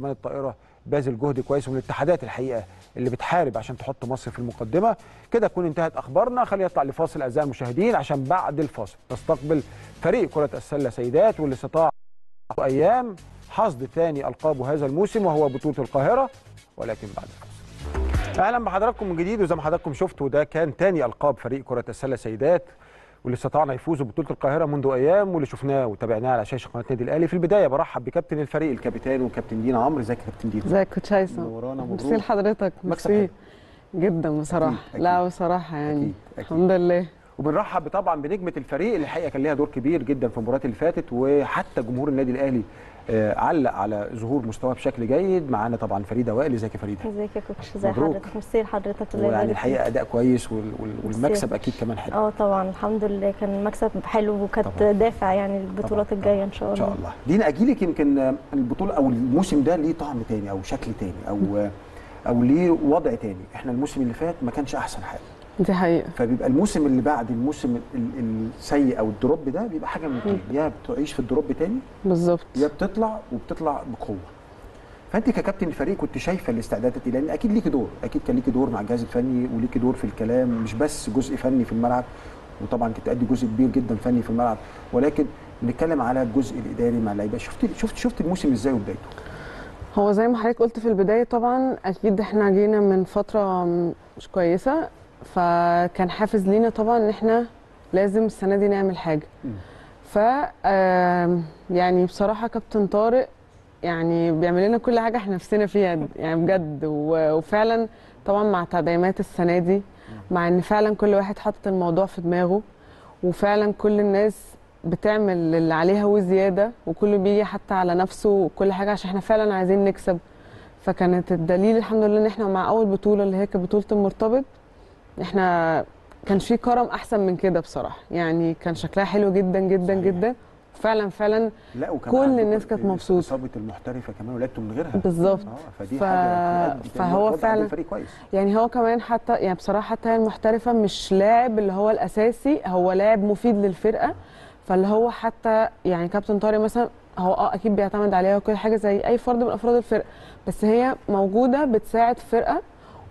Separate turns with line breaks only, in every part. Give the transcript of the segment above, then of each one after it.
كمان الطائره باذل جهد كويس ومن الاتحادات الحقيقه اللي بتحارب عشان تحط مصر في المقدمه كده تكون انتهت اخبارنا خلينا نطلع لفاصل اعزائي المشاهدين عشان بعد الفاصل نستقبل فريق كره السله سيدات واللي استطاع ايام حصد ثاني القابه هذا الموسم وهو بطوله القاهره ولكن بعد الفاصل اهلا بحضراتكم من جديد وزي ما حضراتكم شفتوا ده كان ثاني القاب فريق كره السله سيدات واللي استطعنا يفوزوا ببطوله القاهره منذ ايام واللي شفناه وتابعناه على شاشه قناه النادي الاهلي في البدايه برحب بكابتن الفريق الكابتن وكابتن دينا عمرو ازيك يا كابتن دينا
ازيك كوتش هيثم
منورانا
ميرسي
مبروك
لحضرتك
مكسب
ميرسي
حلو.
جدا بصراحه
أكيد،
لا
أكيد.
بصراحه يعني
أكيد، أكيد.
الحمد لله
وبنرحب طبعا بنجمه الفريق اللي الحقيقه كان ليها دور كبير جدا في المباريات اللي فاتت وحتى جمهور النادي الاهلي آه، علق على ظهور مستواه بشكل جيد معانا طبعا فريده وائل ازيك يا فريده
ازيك يا كوتش ازي
مبروك.
حضرتك ميرسي لحضرتك الله
ويعني
يبارك
الحقيقه اداء كويس وال- وال-
ميرسي.
والمكسب اكيد كمان حلو
اه طبعا الحمد لله كان مكسب حلو وكانت
طبعاً.
دافع يعني البطولات
طبعاً،
الجايه ان شاء
ان
الله
شاء الله دينا اجيلك يمكن آه، البطوله او الموسم ده ليه طعم تاني او شكل تاني او آه، او ليه وضع تاني احنا الموسم اللي فات ما كانش احسن حاجه
دي حقيقه
فبيبقى الموسم اللي بعد الموسم ال- السيء او الدروب ده بيبقى حاجه من اتنين يا بتعيش في الدروب تاني
بالظبط
يا بتطلع وبتطلع بقوه فانت ككابتن الفريق كنت شايفه الاستعدادات دي لان اكيد ليكي دور اكيد كان ليكي دور مع الجهاز الفني وليكي دور في الكلام مش بس جزء فني في الملعب وطبعا كنت تأدي جزء كبير جدا فني في الملعب ولكن بنتكلم على الجزء الاداري مع اللعيبه شفت شفت شفت الموسم ازاي وبدايته
هو زي ما حضرتك قلت في البدايه طبعا اكيد احنا جينا من فتره مش كويسه فكان حافز لينا طبعا ان احنا لازم السنه دي نعمل حاجه
مم.
ف آم، يعني بصراحه كابتن طارق يعني بيعمل لنا كل حاجه احنا نفسنا فيها يعني بجد و- وفعلا طبعا مع تدعيمات السنه دي مع ان فعلا كل واحد حاطط الموضوع في دماغه وفعلا كل الناس بتعمل اللي عليها وزياده وكله بيجي حتى على نفسه وكل حاجه عشان احنا فعلا عايزين نكسب فكانت الدليل الحمد لله ان احنا مع اول بطوله اللي هي كانت بطوله المرتبط احنا كان في كرم احسن من كده بصراحه يعني كان شكلها حلو جدا جدا
صحيح.
جدا فعلا فعلا
لا وكمان
كل
عندكم
الناس كانت مبسوطة.
اصابه المحترفه كمان ولعبتوا من غيرها
بالظبط
اه فدي
ف-
حاجه بتأدي-
فهو
وضع
فعلا-
الفريق كويس
يعني هو كمان حتى يعني بصراحه حتى هي المحترفه مش لاعب اللي هو الاساسي هو لاعب مفيد للفرقه فاللي هو حتى يعني كابتن طارق مثلا هو اه اكيد بيعتمد عليها وكل حاجه زي اي فرد من افراد الفرقه بس هي موجوده بتساعد فرقه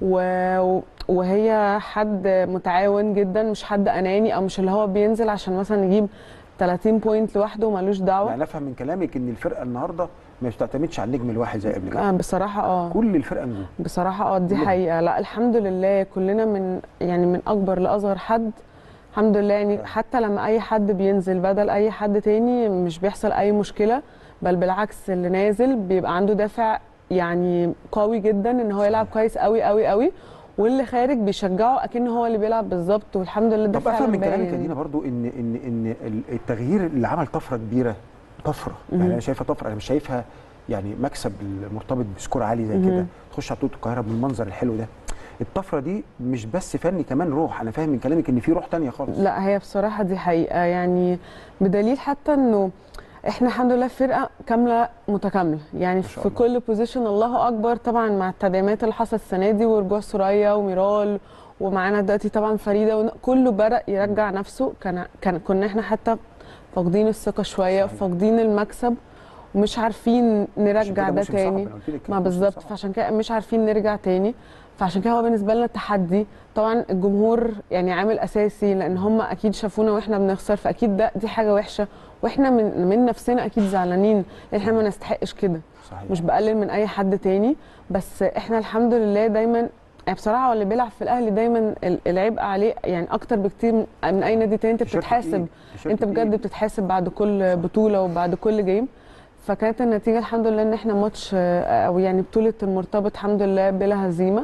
و... وهي حد متعاون جدا مش حد اناني او مش اللي هو بينزل عشان مثلا يجيب 30 بوينت لوحده ومالوش دعوه
يعني افهم من كلامك ان الفرقه النهارده ما بتعتمدش على النجم الواحد زي قبل كده
آه بصراحه اه
كل الفرقه نجوم
بصراحة اه دي
كلهم.
حقيقة لا الحمد لله كلنا من يعني من أكبر لأصغر حد الحمد لله يعني
فعلا.
حتى لما أي حد بينزل بدل أي حد تاني مش بيحصل أي مشكلة بل بالعكس اللي نازل بيبقى عنده دافع يعني قوي جدا إن هو يلعب
صحيح.
كويس قوي قوي قوي واللي خارج بيشجعه أكن هو اللي بيلعب بالظبط والحمد لله ده
طب افهم
فعلا
من كلامك يا
باين.
دينا برضو ان ان ان ال- التغيير اللي عمل طفره كبيره طفره يعني
مهم.
انا شايفها طفره انا مش شايفها يعني مكسب المرتبط بسكور عالي زي كده
مهم.
تخش على بطوله القاهره بالمنظر الحلو ده الطفره دي مش بس فني كمان روح انا فاهم من كلامك ان في روح تانية خالص
لا هي بصراحة دي حقيقة يعني بدليل حتى انه احنا الحمد لله فرقة كاملة متكاملة يعني
شاء
في
الله.
كل بوزيشن الله اكبر طبعا مع التدعيمات اللي حصلت السنة دي ورجوع سوريا وميرال ومعانا دلوقتي طبعا فريدة ون- كله بدأ يرجع نفسه كان كان كنا احنا حتى فاقدين الثقة شوية
صحيح.
فاقدين المكسب ومش عارفين
عشان
نرجع
كده
ده
موسم صعب،
تاني
أنا قلت لك
ما
موسم
بالظبط
صعب.
فعشان كده مش عارفين نرجع تاني فعشان كده هو بالنسبه لنا تحدي طبعا الجمهور يعني عامل اساسي لان هم اكيد شافونا واحنا بنخسر فاكيد ده دي حاجه وحشه واحنا من من نفسنا اكيد زعلانين لان احنا ما نستحقش كده
صحيح
مش بقلل من اي حد تاني بس احنا الحمد لله دايما يعني بصراحه هو اللي بيلعب في الاهلي دايما ال- العبء عليه يعني اكتر بكتير من من اي نادي تاني انت
تيشيرت
بتتحاسب
تقيل، تيشيرت
انت بجد
تقيل.
بتتحاسب بعد كل بطوله وبعد كل جيم فكانت النتيجه الحمد لله ان احنا ماتش آه، او يعني بطوله المرتبط الحمد لله بلا هزيمه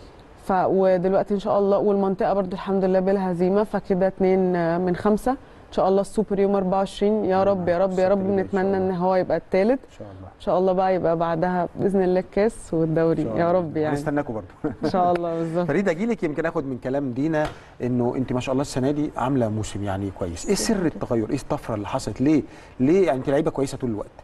ف ودلوقتي ان شاء الله والمنطقه برضو الحمد لله بلا هزيمه فكده اتنين آه، من خمسه ان شاء الله السوبر يوم 24 يا رب يا رب يا رب
السوبر اللي جاي إن شاء
نتمنى ان
الله.
هو يبقى الثالث
ان شاء الله
ان شاء الله بقى يبقى بعدها باذن الله الكاس والدوري يا رب يعني
هنستناكم برضو
ان شاء الله بالظبط
فريد اجي لك يمكن اخد من كلام دينا انه انت ما شاء الله السنه دي عامله موسم يعني كويس ايه سر التغير ايه الطفره اللي حصلت ليه ليه يعني انت لعيبه كويسه طول الوقت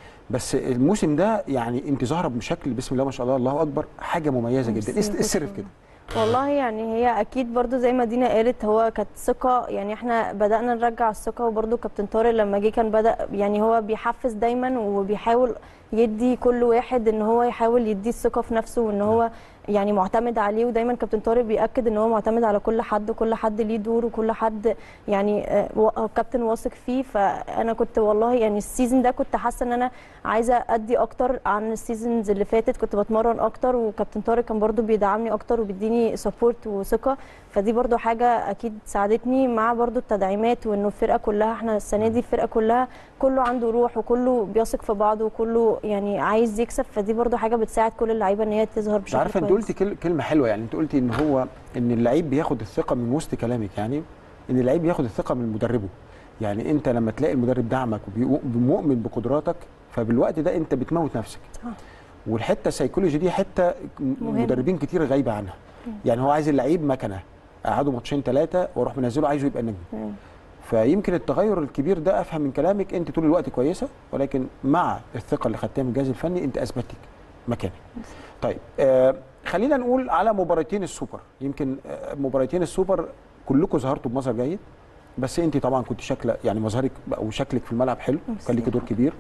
بس الموسم ده يعني انت ظاهره بشكل بسم الله ما شاء الله الله اكبر حاجه مميزه جدا ايه
ميرسي
إيه السر في كده
والله يعني هي اكيد برضو زي ما دينا قالت هو كانت ثقه يعني احنا بدانا نرجع الثقه وبرضو كابتن طارق لما جه كان بدا يعني هو بيحفز دايما وبيحاول يدي كل واحد ان هو يحاول يديه الثقه في نفسه وان هو يعني معتمد عليه ودايما كابتن طارق بياكد ان هو معتمد على كل حد وكل حد ليه دور وكل حد يعني آه، و- كابتن واثق فيه فانا كنت والله يعني السيزون ده كنت حاسه ان انا عايزه ادي اكتر عن السيزونز اللي فاتت كنت بتمرن اكتر وكابتن طارق كان برضو بيدعمني اكتر وبيديني سبورت وثقه فدي برضو حاجه اكيد ساعدتني مع برضو التدعيمات وانه الفرقه كلها احنا السنه دي الفرقه كلها كله عنده روح وكله بيثق في بعضه وكله يعني عايز يكسب فدي برضو حاجه بتساعد كل اللعيبه ان هي تظهر
مش
بشكل
عارفه انت
كويس.
قلتي كل- كلمه حلوه يعني انت قلتي ان هو ان اللعيب بياخد الثقه من وسط كلامك يعني ان اللعيب بياخد الثقه من مدربه يعني انت لما تلاقي المدرب دعمك ومؤمن بقدراتك فبالوقت ده انت بتموت نفسك
صح.
والحته السيكولوجي دي حته
مهمة.
مدربين كتير غايبه عنها يعني هو عايز اللعيب مكنه قعده ماتشين ثلاثه واروح منزله عايزه يبقى نجم
مم.
فيمكن التغير الكبير ده افهم من كلامك انت طول الوقت كويسه ولكن مع الثقه اللي خدتها من الجهاز الفني انت اثبتك مكانك. طيب آه خلينا نقول على مباراتين السوبر يمكن آه مباراتين السوبر كلكم ظهرتوا بمظهر جيد بس انت طبعا كنت شكل يعني مظهرك او شكلك في الملعب حلو
ميرسي.
كان ليكي دور كبير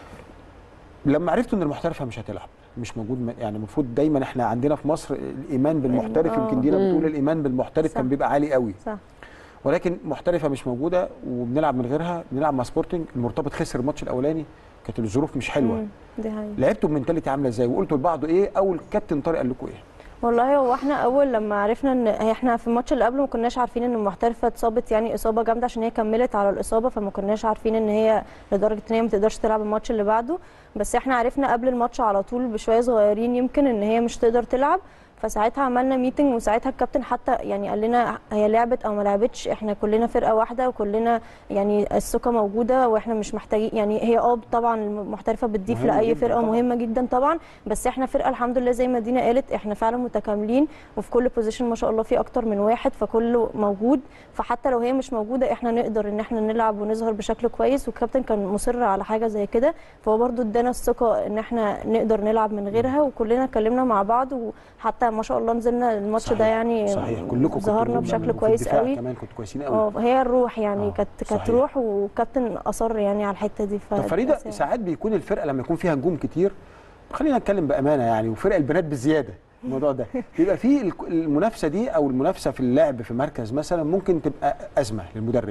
لما عرفتوا ان المحترفه مش هتلعب مش موجود م- يعني المفروض دايما احنا عندنا في مصر الايمان بالمحترف
آه.
يمكن دينا
مم.
بتقول الايمان بالمحترف
صح.
كان بيبقى عالي قوي
صح
ولكن محترفه مش موجوده وبنلعب من غيرها بنلعب مع سبورتنج المرتبط خسر الماتش الاولاني كانت الظروف مش حلوه
مم. دي حقيقة.
لعبتوا بمنتاليتي عامله ازاي وقلتوا لبعض ايه او الكابتن طارق قال لكم ايه
والله هو احنا اول لما عرفنا ان هي احنا في الماتش اللي قبله ما كناش عارفين ان المحترفه اتصابت يعني اصابه جامده عشان هي كملت على الاصابه فما كناش عارفين ان هي لدرجه ان هي ما تقدرش تلعب الماتش اللي بعده بس احنا عرفنا قبل الماتش على طول بشويه صغيرين يمكن ان هي مش تقدر تلعب فساعتها عملنا ميتنج وساعتها الكابتن حتى يعني قال لنا هي لعبت او ما لعبتش احنا كلنا فرقه واحده وكلنا يعني الثقه موجوده واحنا مش محتاجين يعني هي اه طبعا المحترفه بتضيف
مهم
لاي
جداً
فرقه
طبعاً.
مهمه جدا طبعا بس احنا فرقه الحمد لله زي ما دينا قالت احنا فعلا متكاملين وفي كل بوزيشن ما شاء الله في اكتر من واحد فكله موجود فحتى لو هي مش موجوده احنا نقدر ان احنا نلعب ونظهر بشكل كويس والكابتن كان مصر على حاجه زي كده فهو برضو ادانا الثقه ان احنا نقدر نلعب من غيرها وكلنا اتكلمنا مع بعض وحتى ما شاء الله نزلنا الماتش
صحيح.
ده يعني
صحيح كلكم كنتوا
ظهرنا
نجوم
بشكل
يعني، وفي
كويس
الدفاع
قوي
كمان كنتوا كويسين قوي
اه هي الروح يعني
آه،
كانت كانت
صحيح.
روح وكابتن اصر يعني على الحته دي
طب فريده ساعات بيكون الفرقه لما يكون فيها نجوم كتير خلينا نتكلم بامانه يعني وفرق البنات بزياده الموضوع ده بيبقى فيه الك- المنافسه دي او المنافسه في اللعب في مركز مثلا ممكن تبقى ازمه للمدرب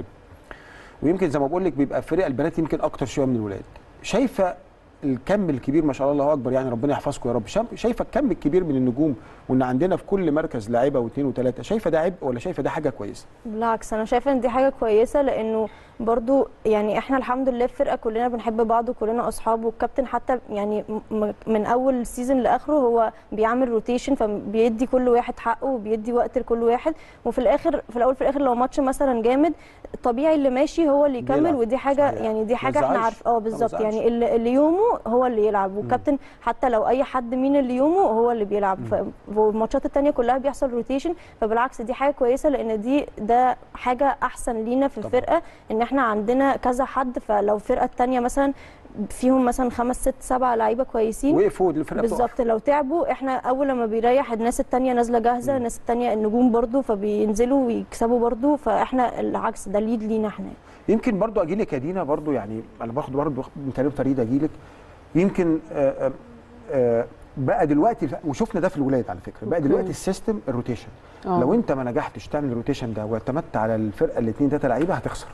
ويمكن زي ما بقول لك بيبقى فرق البنات يمكن اكتر شويه من الولاد شايفه الكم الكبير ما شاء الله الله اكبر يعني ربنا يحفظكم يا رب شايف- شايفه الكم الكبير من النجوم وان عندنا في كل مركز لاعيبه واثنين وثلاثه شايفه ده عبء ولا شايفه ده حاجه كويسه
بالعكس انا شايفه ان دي حاجه كويسه لانه برضو يعني احنا الحمد لله الفرقه كلنا بنحب بعض وكلنا اصحاب والكابتن حتى يعني م- من اول سيزون لاخره هو بيعمل روتيشن فبيدي كل واحد حقه وبيدي وقت لكل واحد وفي الاخر في الاول في الاخر لو ماتش مثلا جامد طبيعي اللي ماشي هو اللي يكمل
بيلعب.
ودي حاجه
صحيح.
يعني دي
ما
حاجه احنا
يزعلش.
عارف اه
ما
بالظبط
يزعلش.
يعني اللي اللي يومه هو اللي يلعب والكابتن حتى لو اي حد مين اللي يومه هو اللي بيلعب ف- والماتشات التانية كلها بيحصل روتيشن فبالعكس دي حاجه كويسه لان دي ده حاجه احسن لينا في
طبعاً.
الفرقه ان احنا عندنا كذا حد فلو الفرقه التانية مثلا فيهم مثلا خمس ست سبع لعيبه كويسين
وقفوا الفرقه بتقف.
بالظبط لو تعبوا احنا اول لما بيريح الناس التانية نازله جاهزه الناس التانية النجوم برضو فبينزلوا ويكسبوا برضو فاحنا العكس ده ليد لينا احنا
يمكن برضو اجي لك يا دينا برضو يعني انا باخد برضو من تجربه فريده اجي لك يمكن آه آه آه بقى دلوقتي وشفنا ده في الولاد على فكره بقى دلوقتي السيستم الروتيشن
آه.
لو انت ما نجحتش تعمل الروتيشن ده واعتمدت على الفرقه الاثنين ثلاثه لعيبه هتخسر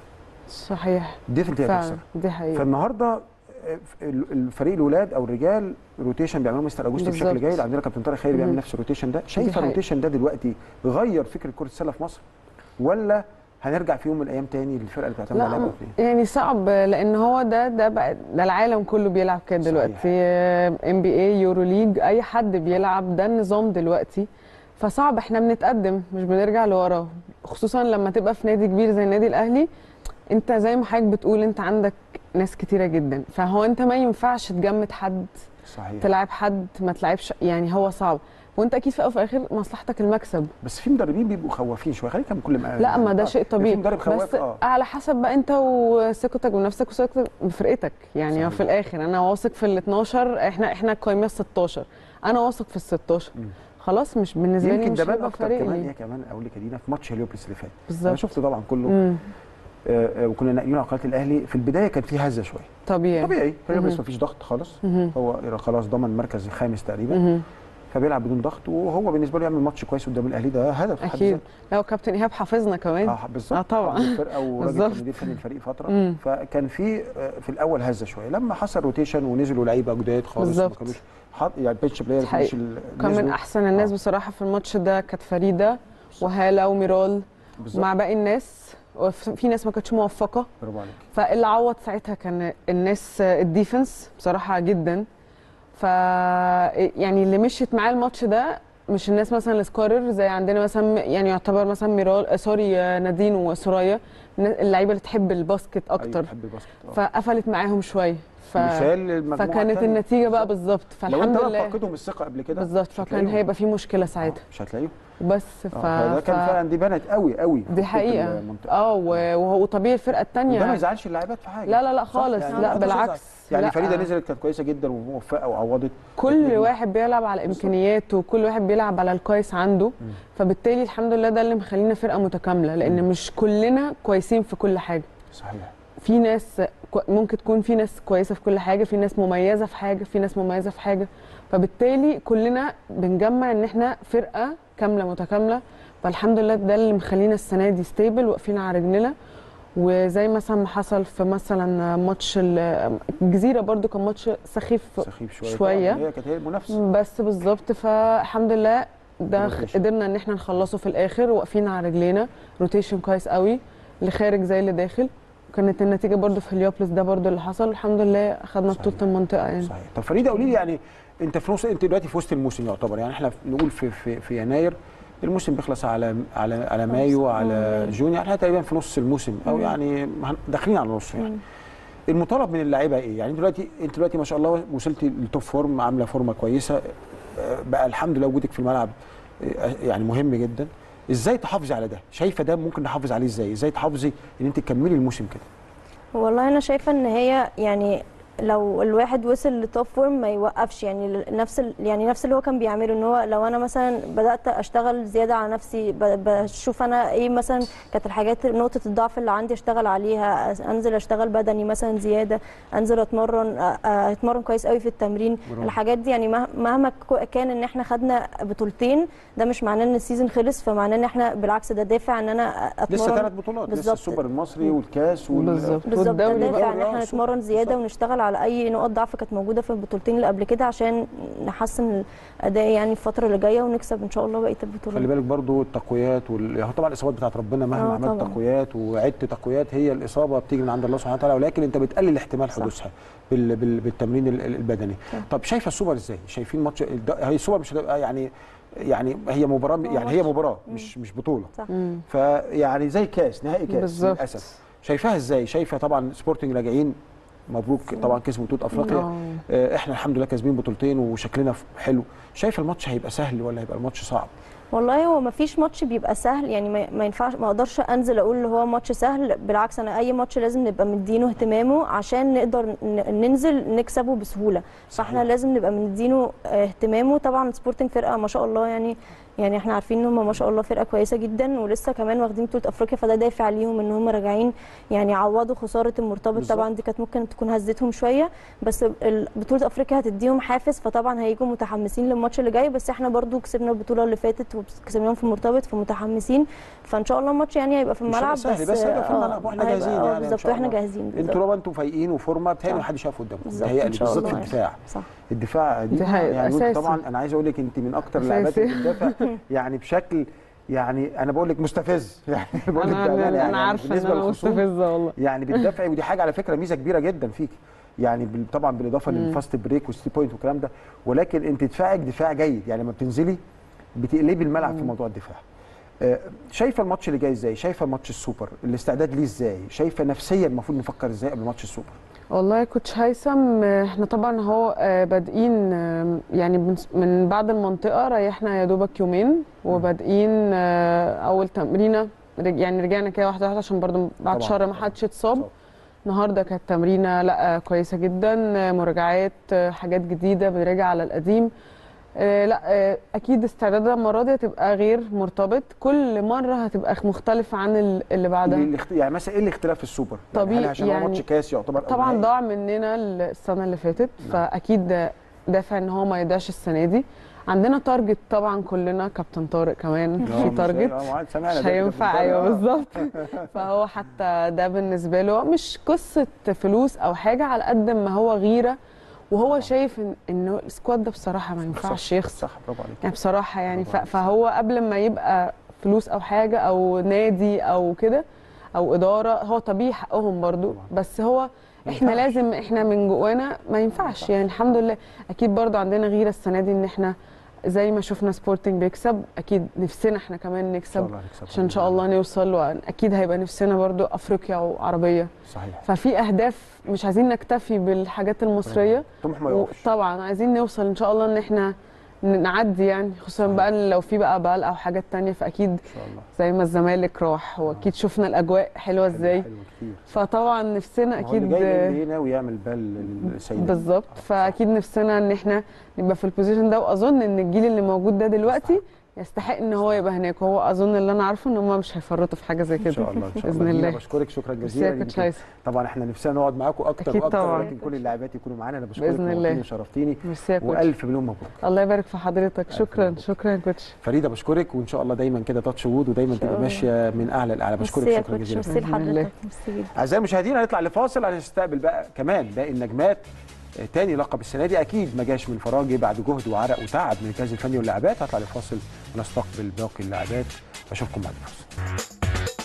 صحيح
ديفنتلي
فعلا
هتخسر
دي حقيقة
فالنهارده آه، ال- الفريق الولاد او الرجال روتيشن بيعملوا مستر اجوستي بشكل
بالظبط.
جيد عندنا كابتن طارق خيري بيعمل
مهم.
نفس الروتيشن ده
دي
شايفه
حقيقة.
الروتيشن ده دلوقتي غير فكره كره السله في مصر ولا هنرجع في يوم من الايام تاني للفرقه اللي بتعتمد على
لا
لعبة
يعني صعب لان هو ده ده بقى ده العالم كله بيلعب كده
صحيح.
دلوقتي ام بي اي يورو ليج اي حد بيلعب ده النظام دلوقتي فصعب احنا بنتقدم مش بنرجع لورا خصوصا لما تبقى في نادي كبير زي النادي الاهلي انت زي ما حضرتك بتقول انت عندك ناس كتيره جدا فهو انت ما ينفعش تجمد حد
صحيح
تلعب حد ما تلعبش يعني هو صعب وانت اكيد في الاول وفي الاخر مصلحتك المكسب
بس في مدربين بيبقوا خوافين شويه خلينا نكمل كل ما
لا ما ده
آه،
شيء
في
طبيعي
مدرب خواف
بس
اه
على حسب بقى انت وثقتك بنفسك وثقتك بفرقتك يعني
صحيح.
في الاخر انا واثق في ال 12 احنا احنا قايمه 16 انا واثق في ال 16
مم.
خلاص مش بالنسبه لي
يمكن
مش
ده بان
هيبقى
اكتر
فريق
كمان
لي
ايه كمان اقول لك يا دينا في ماتش هليوبلس اللي فات انا
بالظبط
شفت طبعا كله
مم.
آه، آه، وكنا ناقلين على قناه الاهلي في البدايه كان في هزه شويه
طبيعي
طبيعي فريق
مهم.
لسه مفيش ضغط خالص
مهم.
هو خلاص ضمن المركز الخامس تقريبا
مهم.
فبيلعب بدون ضغط وهو بالنسبه له يعمل ماتش كويس قدام الاهلي ده هدف في حد
اكيد
ذاته.
لو كابتن ايهاب حافظنا كمان
اه بالظبط
آه طبعا.
حافظ الفرقه وراجل
بالظبط.
كان مدير فني الفريق فتره
مم.
فكان في آه، في الاول هزه شويه لما حصل روتيشن ونزلوا لعيبه جداد خالص ما
بالظبط.
كانوش حط يعني بيتش بلاير
حقيقي.
مش ال-
كان من
نزلوا.
احسن الناس
آه.
بصراحه في الماتش ده كانت فريده وهاله وميرال
بالظبط
مع باقي الناس وف- في ناس ما كانتش موفقه
برافو عليك
فاللي عوض ساعتها كان الناس الديفنس بصراحه جدا ف يعني اللي مشيت معاه الماتش ده مش الناس مثلا السكورر زي عندنا مثلا يعني يعتبر مثلا ميرال آه، سوري آه، نادين وسوريا الناس- اللعيبه اللي تحب الباسكت
أيوة،
اكتر
بحب الباسكت آه.
فقفلت معاهم شويه ف...
مثال للمجموعه
فكانت
التانية.
النتيجه بقى بالظبط
لو انت
فالحمد
بقى
لله
فقدهم الثقه قبل كده
بالظبط
مش
فكان
هتلاقيهم.
هيبقى في مشكله ساعتها
آه، مش هتلاقيهم
بس ف...
آه، فده كان
ف...
فعلا دي بانت قوي قوي في
دي
خطوط
حقيقه
المنطقة.
اه و- وهو طبيعي الفرقه
وده ما
الثانيه
يزعلش اللاعبات في حاجه
لا لا لا
صح؟
خالص
يعني
لا
ما
بالعكس
يعني
لا.
فريده نزلت كانت كويسه جدا وموفقه وعوضت
كل
نجمة.
واحد بيلعب على امكانياته وكل واحد بيلعب على الكويس عنده فبالتالي الحمد لله ده اللي مخلينا فرقه متكامله لان مش كلنا كويسين في كل حاجه
صحيح
في ناس كو- ممكن تكون في ناس كويسه في كل حاجه في ناس مميزه في حاجه في ناس مميزه في حاجه فبالتالي كلنا بنجمع ان احنا فرقه كامله متكامله فالحمد لله ده اللي مخلينا السنه دي ستيبل واقفين على رجلنا وزي مثلا ما حصل في مثلا ماتش ال- الجزيره برضو كان ماتش سخيف
سخيف شويه
شوية.
طبعاً، هي كانت هي المنافسه
بس بالظبط فالحمد لله ده خ-
روتيشن.
قدرنا ان احنا نخلصه في الاخر واقفين على رجلينا روتيشن كويس قوي اللي خارج زي اللي داخل وكانت النتيجه برضو في هليوبلس ده برضو اللي حصل الحمد لله اخذنا
صحيح.
بطوله المنطقه يعني
صحيح طب فريده قولي لي يعني انت في نص انت دلوقتي في وسط الموسم يعتبر يعني احنا نقول في في, في يناير الموسم بيخلص على على على مايو على جون يعني احنا تقريبا في نص الموسم او يعني هن- داخلين على نص يعني المطالب من اللعيبه ايه؟ يعني دلوقتي انت دلوقتي ما شاء الله وصلتي للتوب فورم عامله فورمه كويسه آه، بقى الحمد لله وجودك في الملعب آه، يعني مهم جدا ازاي تحافظي على ده؟ شايفه ده ممكن نحافظ عليه ازاي؟ ازاي تحافظي ان انت تكملي الموسم كده؟
والله انا شايفه ان هي يعني لو الواحد وصل لتوب فورم ما يوقفش يعني نفس ال- يعني نفس اللي هو كان بيعمله ان هو لو انا مثلا بدات اشتغل زياده على نفسي ب- بشوف انا ايه مثلا كانت الحاجات نقطه الضعف اللي عندي اشتغل عليها أس- انزل اشتغل بدني مثلا زياده انزل اتمرن أ- أ- اتمرن كويس قوي في التمرين
برافو.
الحاجات دي يعني مه- مهما كو- كان ان احنا خدنا بطولتين ده مش معناه ان السيزون خلص فمعناه ان احنا بالعكس ده دافع ان انا اتمرن
لسه ثلاث بطولات لسه
بالظبط.
السوبر المصري والكاس وال...
بالظبط
بالظبط ده
والدوري
دافع
بقى
ان احنا
آه،
نتمرن زياده
بالظبط.
ونشتغل على اي نقط ضعف كانت موجوده في البطولتين اللي قبل كده عشان نحسن الاداء يعني الفتره اللي جايه ونكسب ان شاء الله بقيه
خلي
البطولات
بالك برضو التقويات وال... هو طبعا الاصابات بتاعت ربنا مهما
آه،
عملت
طبعاً.
تقويات وعدت تقويات هي الاصابه بتيجي من عند الله سبحانه وتعالى ولكن انت بتقلل احتمال
صح.
حدوثها بال... بال... بالتمرين ال- ال- البدني
صح.
طب شايفه السوبر ازاي شايفين ماتش الد- هي السوبر مش هتبقى يعني يعني هي مباراه
هو
يعني هي
ماتش.
مباراه مش مش بطوله
صح
مم.
فيعني زي كاس نهائي كاس
بالظبط.
للاسف شايفاها ازاي شايفه طبعا سبورتنج راجعين مبروك طبعا كسبوا بطوله افريقيا
آه.
آه، احنا الحمد لله كاسبين بطولتين وشكلنا ف- حلو شايفه الماتش هيبقى سهل ولا هيبقى الماتش صعب
والله هو ما فيش ماتش بيبقى سهل يعني ما ما ينفعش ما اقدرش انزل اقول اللي هو ماتش سهل بالعكس انا اي ماتش لازم نبقى مدينه اهتمامه عشان نقدر ن- ننزل نكسبه بسهوله فاحنا
صحيح.
لازم نبقى مدينه اهتمامه طبعا سبورتنج فرقه ما شاء الله يعني يعني احنا عارفين ان هم ما شاء الله فرقه كويسه جدا ولسه كمان واخدين بطوله افريقيا فده دافع ليهم ان هم راجعين يعني عوضوا خساره المرتبط
بالظبط.
طبعا دي كانت ممكن تكون هزتهم شويه بس ال- بطوله افريقيا هتديهم حافز فطبعا هيجوا متحمسين للماتش اللي جاي بس احنا برضو كسبنا البطوله اللي فاتت وكسبناهم في المرتبط فمتحمسين فان شاء الله الماتش يعني هيبقى في
مش هيبقى
الملعب
سهل،
بس
بس هيبقى في
آه،
الملعب وإحنا
هيبقى-
جاهزين
آه،
يعني إن
بالظبط
شاء
واحنا
الله.
جاهزين
انتوا
بالظبط.
لو انتوا فايقين وفورمه بتهيألي
صح.
محدش هيقف قدامكم
بالظبط،
بتهيألي
إن شاء
بالذات في
الله.
الدفاع
صح
الدفاع دي
دي حقيقة،
يعني وانت
أساسي.
طبعا انا عايز اقول لك انت من اكتر اللاعبات
أساسي.
اللي بتدافع يعني بشكل يعني انا بقول لك مستفز يعني بقول لك
انا
بأمانة
انا,
يعني
أنا عارفه ان
بالنسبة
انا
للخصوم
مستفزه والله
يعني بتدافعي ودي حاجه على فكره ميزه كبيره جدا فيك يعني بال- طبعا بالاضافه
مم.
للفاست بريك والستي بوينت والكلام ده ولكن انت دفاعك دفاع جيد يعني لما بتنزلي بتقلبي الملعب في موضوع الدفاع آه، شايفه الماتش اللي جاي ازاي شايفه ماتش السوبر الاستعداد ليه ازاي شايفه نفسيا المفروض نفكر ازاي قبل ماتش السوبر
والله كوتش هيثم آه، احنا طبعا هو آه، بادئين آه، يعني من- من بعد المنطقه ريحنا يا دوبك يومين وبادئين آه، اول تمرينه رج- يعني رجعنا كده واحده واحده عشان برضو بعد
طبعاً،
شهر ما
طبعاً.
حدش اتصاب
طبعاً.
النهارده كانت تمرينه لا آه، كويسه جدا آه، مراجعات آه، حاجات جديده بنراجع على القديم آه لا آه اكيد استعدادنا المره دي هتبقى غير مرتبط كل مره هتبقى مختلفه عن ال- اللي بعدها
الاخت- يعني مثلا ايه الاختلاف في السوبر؟ يعني
طبيعي
هل عشان هو
يعني
ماتش كاس يعتبر أو
طبعا
نهائي؟
ضاع مننا السنه اللي فاتت
نعم.
فاكيد دافع ان هو ما يضيعش السنه دي عندنا تارجت طبعا كلنا كابتن طارق كمان
آه،
في
مش-
تارجت
آه، وعاد سمعنا
مش
ده كده
هينفع
في
ايوه
البداية.
بالظبط فهو حتى ده بالنسبه له مش قصه فلوس او حاجه على قد ما هو غيره وهو شايف ان انه السكواد ده بصراحه ما ينفعش
صح،
يخسر
صح برافو عليك
يعني بصراحه يعني
برافو
ف-
عليك.
فهو قبل ما يبقى فلوس او حاجه او نادي او كده او اداره هو طبيعي حقهم برضو
طبعاً.
بس هو
ما
احنا
ينفعش.
لازم احنا من جوانا ما ينفعش يعني الحمد لله اكيد برضو عندنا غيره السنه دي ان احنا زي ما شفنا سبورتنج بيكسب اكيد نفسنا احنا كمان
إن شاء
نكسب
الله هنكسب.
عشان ان شاء الله نوصل واكيد هيبقى نفسنا برضو افريقيا وعربيه
صحيح
ففي اهداف مش عايزين نكتفي بالحاجات المصريه
طموح ما يقفش
طبعا عايزين نوصل ان شاء الله ان احنا نعدي يعني خصوصا بقى لو في بقى بال او حاجات تانية فاكيد
ان شاء الله
زي ما الزمالك راح واكيد شفنا الاجواء حلوه ازاي
حلو كتير
فطبعا نفسنا
ما هو اللي
اكيد
جاي اللي ناوي يعمل بال للسيدات
بالظبط فاكيد نفسنا ان احنا نبقى في البوزيشن ده واظن ان الجيل اللي موجود ده دلوقتي يستحق ان هو يبقى هناك وهو اظن اللي انا عارفه ان هم مش هيفرطوا في حاجه زي
ان
كده
شاء الله ان شاء
باذن
الله دينا
الله
بشكرك شكرا
ميرسي
جزيلا
يا كوتش
يمكن
هيثم
طبعا احنا نفسنا نقعد معاكم اكتر
أكيد
واكتر
طبعاً.
ولكن كل اللاعبات يكونوا معانا انا بشكرك
بإذن الله.
نورتيني وشرفتيني
ميرسي يا كوتش
والف مليون مبروك
الله يبارك في حضرتك شكرا
مبروك.
شكرا يا كوتش
فريده بشكرك وان شاء الله دايما كده تاتش وود ودايما
شاء
تبقى
الله.
ماشيه من اعلى لاعلى بشكرك
ميرسي يا
شكرا
كوتش
جزيلا
ميرسي
بإذن الله.
لحضرتك ميرسي جدا
اعزائي المشاهدين هنطلع لفاصل هنستقبل بقى كمان باقي النجمات آه، تاني لقب السنه دي اكيد ما جاش من فراغ بعد جهد وعرق وتعب من الجهاز الفني واللاعبات هطلع لفاصل ونستقبل باقي اللاعبات اشوفكم بعد الفاصل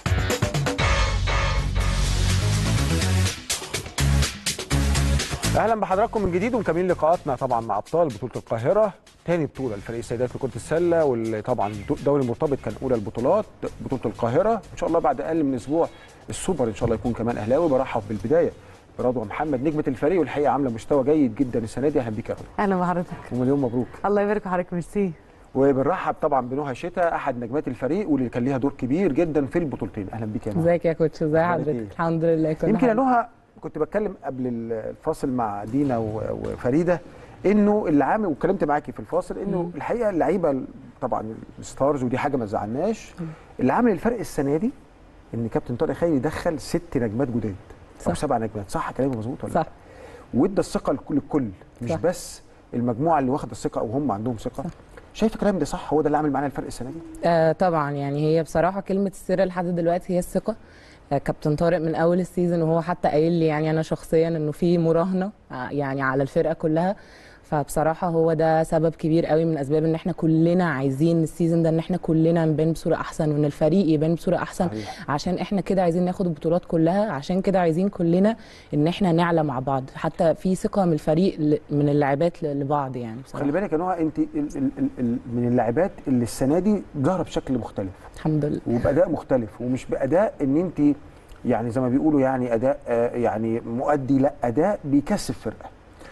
اهلا بحضراتكم من جديد ومكملين لقاءاتنا طبعا مع ابطال بطوله القاهره تاني بطوله لفريق السيدات في كره السله واللي طبعا دوري مرتبط كان اولى البطولات بطوله القاهره ان شاء الله بعد اقل من اسبوع السوبر ان شاء الله يكون كمان اهلاوي برحب بالبدايه برضوى محمد نجمه الفريق والحقيقه عامله مستوى جيد جدا السنه دي اهلا بيك يا رضوى
اهلا بحضرتك
ومليون مبروك
الله يبارك في حضرتك ميرسي
وبنرحب طبعا بنهى شتا احد نجمات الفريق واللي كان ليها دور كبير جدا في البطولتين اهلا بيك يا نهى
ازيك يا كوتش ازي
أخبارك
حضرتك
إيه؟
الحمد لله كل
يمكن يا
حاجة.
نهى كنت بتكلم قبل الفاصل مع دينا و- وفريده انه اللي عامل واتكلمت معاكي في الفاصل انه
مم.
الحقيقه اللعيبه ال- طبعا الستارز ودي حاجه ما تزعلناش اللي عامل الفرق السنه دي ان كابتن طارق خيري دخل ست نجمات جداد او
صح.
سبع نجمات صح كلامي مظبوط ولا
صح
لا؟ وادى الثقه لكل الكل مش
صح.
بس المجموعه اللي واخده الثقه او هم عندهم ثقه
صح.
شايف الكلام ده صح هو ده اللي عامل معانا الفرق السنه دي
آه طبعا يعني هي بصراحه كلمه السر لحد دلوقتي هي الثقه آه كابتن طارق من اول السيزون وهو حتى قايل لي يعني انا شخصيا انه في مراهنه آه، يعني على الفرقه كلها فبصراحه هو ده سبب كبير قوي من اسباب ان احنا كلنا عايزين السيزون ده ان احنا كلنا نبان بصوره احسن وان الفريق يبان بصوره احسن
صحيح.
عشان احنا كده عايزين ناخد البطولات كلها عشان كده عايزين كلنا ان احنا نعلى مع بعض حتى في ثقه من الفريق ل- من اللاعبات ل- لبعض يعني بصراحه
خلي بالك يا نهى انت ال ال ال ال من اللاعبات اللي السنه دي ظاهره بشكل مختلف
الحمد لله
وباداء مختلف ومش باداء ان انت يعني زي ما بيقولوا يعني اداء آه، يعني مؤدي لا اداء بيكسب فرقه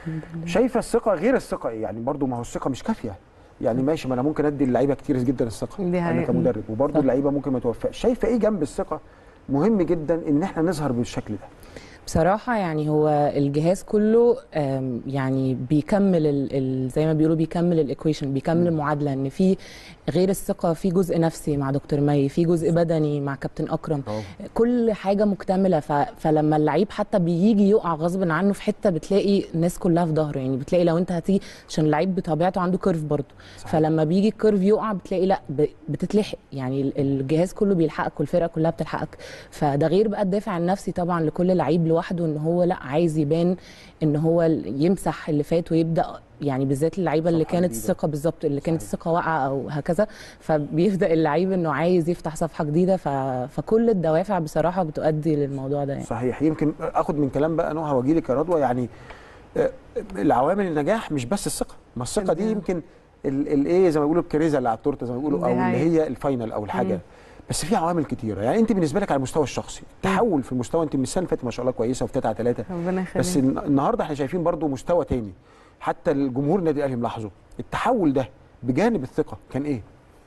شايفه الثقه غير الثقه ايه يعني برضو ما هو الثقه مش كافيه يعني ماشي ما انا ممكن ادي اللعيبه كتير جدا الثقه
دي
انا
حقيقة.
كمدرب وبرضو
صح.
اللعيبه ممكن ما توفقش شايفه ايه جنب الثقه مهم جدا ان احنا نظهر بالشكل ده
بصراحة يعني هو الجهاز كله آم، يعني بيكمل ال ال زي ما بيقولوا بيكمل الايكويشن بيكمل المعادلة ان في غير الثقة في جزء نفسي مع دكتور مي في جزء بدني مع كابتن اكرم كل حاجة مكتملة ف فلما اللعيب حتى بيجي يقع غصب عنه في حتة بتلاقي الناس كلها في ظهره يعني بتلاقي لو انت هتيجي عشان اللعيب بطبيعته عنده كيرف برضه
صحيح.
فلما بيجي الكيرف يقع بتلاقي لا ب- بتتلحق يعني ال- الجهاز كله بيلحقك والفرقه كلها بتلحقك فده غير بقى الدافع النفسي طبعا لكل لعيب لوحده ان هو لا عايز يبان ان هو ال- يمسح اللي فات ويبدا يعني بالذات اللعيبه اللي
صفحة
كانت
جديدة.
الثقه بالظبط اللي كانت
صحيح.
الثقه واقعه او هكذا فبيبدا اللعيب انه عايز يفتح صفحه جديده ف... فكل الدوافع بصراحه بتؤدي للموضوع ده يعني.
صحيح يمكن اخد من كلام بقى نهى واجي لك يا رضوى يعني آه، العوامل النجاح مش بس الثقه ما الثقه دي
بالظبط.
يمكن الايه زي ما بيقولوا الكريزه اللي على التورته زي ما بيقولوا
دي
او اللي
حقيقة.
هي الفاينل او الحاجه
مم.
بس في عوامل كتيره يعني انت بالنسبه لك على المستوى الشخصي تحول في المستوى انت من السنه اللي فاتت ما شاء الله كويسه وفي 9 3
ربنا يخليك
بس الن- النهارده احنا شايفين برضو مستوى تاني حتى الجمهور النادي الاهلي ملاحظه التحول ده بجانب الثقه كان ايه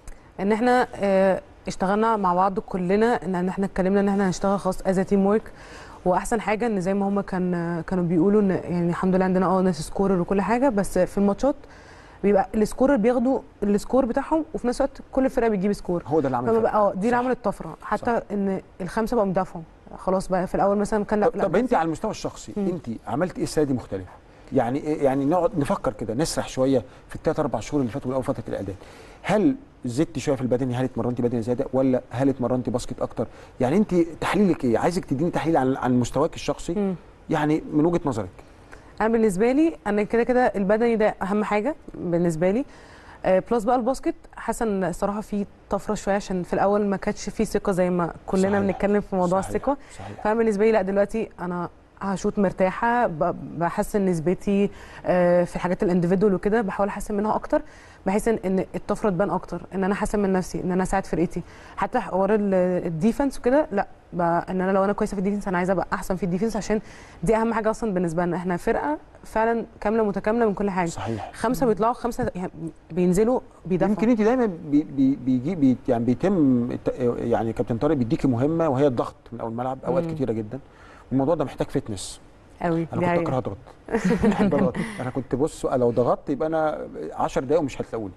ان احنا آه، اشتغلنا مع بعض كلنا ان إن احنا اتكلمنا ان احنا هنشتغل خلاص از تيم ورك واحسن حاجه ان زي ما هم كان كانوا بيقولوا ان يعني الحمد لله عندنا اه ناس سكورر وكل حاجه بس في الماتشات بيبقى السكور اللي بياخدوا السكور بتاعهم وفي نفس الوقت كل فرقه بتجيب سكور
هو ده اللي عمل
فما
الفرق.
بقى اه دي اللي
صح.
عملت طفره حتى
صح.
ان الخمسه بقوا مدافعوا خلاص بقى في الاول مثلا كان لا
طب,
لا
طب انت
بنزل.
على المستوى الشخصي
مم.
انت عملت ايه السنه دي مختلف يعني إيه- يعني نقعد نفكر كده نسرح شويه في الثلاث اربع شهور اللي فاتوا من اول فتره الاعداد هل زدتي شويه في البدني هل اتمرنتي بدني زياده ولا هل اتمرنتي باسكت اكتر يعني انت تحليلك ايه عايزك تديني تحليل عن عن مستواك الشخصي
مم.
يعني من وجهه نظرك
انا بالنسبه لي انا كده كده البدني ده اهم حاجه بالنسبه لي آه، بلس بقى الباسكت حاسه ان الصراحه في طفره شويه عشان في الاول ما كانتش في ثقه زي ما كلنا
صحيح.
بنتكلم في موضوع
صحيح.
الثقه
صحيح
فانا بالنسبه لي لا دلوقتي انا هشوط مرتاحه ب- بحسن نسبتي آه، في الحاجات الانديفيدوال وكده بحاول احسن منها اكتر بحيث ان إن الطفره تبان اكتر ان انا احسن من نفسي ان انا اساعد فرقتي حتى حوار ال- الديفنس وكده لا ب- ان انا لو انا كويسه في الديفنس انا عايزه ابقى احسن في الديفنس عشان دي اهم حاجه اصلا بالنسبه لنا احنا فرقه فعلا كامله متكامله من كل حاجه
صحيح
خمسه بيطلعوا خمسه يعني بينزلوا بيدافعوا
يمكن انت دايما بي بي بيجي بي يعني بيتم الت- يعني كابتن طارق بيديكي مهمه وهي الضغط من اول الملعب اوقات
مم.
كتيره جدا والموضوع ده محتاج فتنس
قوي
انا
دي
كنت
حقيقة.
اكره اضغط بحب اضغط انا كنت بص لو ضغطت يبقى انا 10 دقايق ومش هتلاقوني